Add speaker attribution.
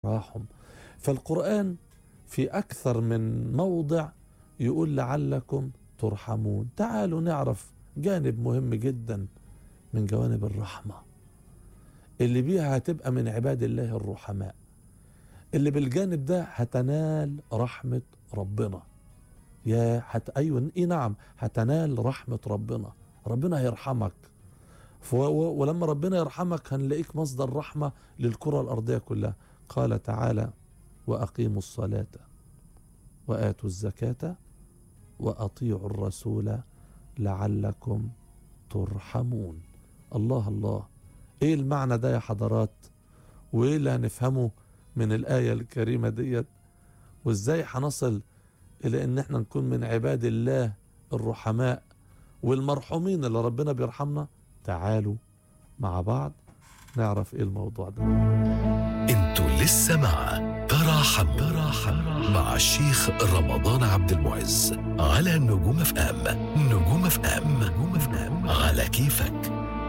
Speaker 1: التراحم فالقرآن في أكثر من موضع يقول لعلكم ترحمون تعالوا نعرف جانب مهم جدا من جوانب الرحمة اللي بيها هتبقى من عباد الله الرحماء اللي بالجانب ده هتنال رحمة ربنا يا حت... أيوة إيه نعم هتنال رحمة ربنا ربنا هيرحمك ف... ولما ربنا يرحمك هنلاقيك مصدر رحمة للكرة الأرضية كلها قال تعالى وأقيموا الصلاة وآتوا الزكاة وأطيعوا الرسول لعلكم ترحمون الله الله ايه المعنى ده يا حضرات وايه اللي هنفهمه من الآية الكريمة ديت وازاي هنصل الى ان احنا نكون من عباد الله الرحماء والمرحومين اللي ربنا بيرحمنا تعالوا مع بعض نعرف ايه الموضوع ده
Speaker 2: انتوا لسه مع تراحم تراحم مع الشيخ رمضان عبد المعز على نجوم اف ام نجوم اف ام نجوم اف ام على كيفك